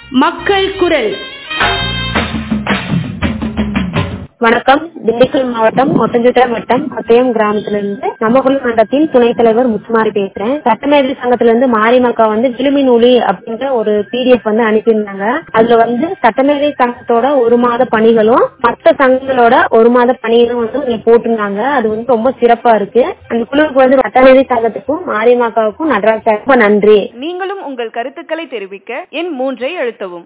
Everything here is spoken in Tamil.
மக்கள் குரல் வணக்கம் திண்டுக்கல் மாவட்டம் ஒட்டஞ்சிட்டா வட்டம் பட்டயம் கிராமத்திலிருந்து நமக்குள்ள மன்றத்தின் துணைத் தலைவர் முத்துமாரி பேசுறேன் சட்டமேதை சங்கத்திலிருந்து மாரிமக்கா வந்து விழுமி நூலி அப்படின்ற ஒரு பிடிஎஃப் வந்து அனுப்பியிருந்தாங்க அதுல வந்து சட்டமேதை சங்கத்தோட ஒரு மாத பணிகளும் மற்ற சங்கங்களோட ஒரு மாத பணிகளும் வந்து இங்க போட்டிருந்தாங்க அது வந்து ரொம்ப சிறப்பா இருக்கு அந்த குழுவுக்கு வந்து சட்டமேதை சங்கத்துக்கும் மாரிமக்காவுக்கும் நடராஜா ரொம்ப நன்றி நீங்களும் உங்கள் கருத்துக்களை தெரிவிக்க எண் மூன்றை அழுத்தவும்